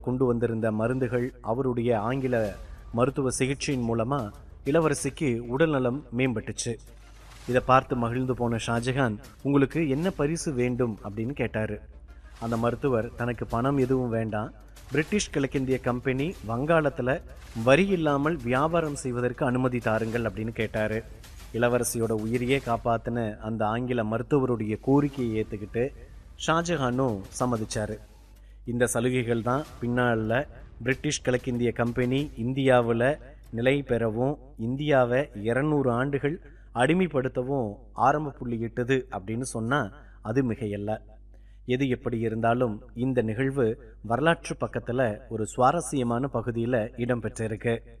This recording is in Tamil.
கொண்டு வந்திருந்த மருந்துகள் அவருடைய ஆங்கில மருத்துவ சிகிச்சையின் மூலமா இளவரசிக்கு உடல்நலம் மேம்பட்டுச்சு இதை பார்த்து மகிழ்ந்து போன ஷாஜஹான் உங்களுக்கு என்ன பரிசு வேண்டும் அப்படின்னு கேட்டாரு அந்த மருத்துவர் தனக்கு பணம் எதுவும் வேண்டாம் பிரிட்டிஷ் கிழக்கிந்திய கம்பெனி வங்காளத்தில் வரி இல்லாமல் வியாபாரம் செய்வதற்கு அனுமதி தாருங்கள் அப்படின்னு கேட்டாரு இளவரசியோட உயிரையே காப்பாத்தின அந்த ஆங்கில மருத்துவருடைய கோரிக்கையை ஏற்றுக்கிட்டு ஷாஜஹானும் சம்மதிச்சாரு இந்த சலுகைகள் தான் பின்னால பிரிட்டிஷ் கிழக்கிந்திய கம்பெனி இந்தியாவில் நிலை பெறவும் இந்தியாவை இருநூறு ஆண்டுகள் அடிமைப்படுத்தவும் ஆரம்ப புள்ளியிட்டது அப்படின்னு சொன்னால் அது மிகையல்ல எது எப்படி இருந்தாலும் இந்த நிகழ்வு வரலாற்று பக்கத்தில் ஒரு சுவாரஸ்யமான பகுதியில் இடம்பெற்றிருக்கு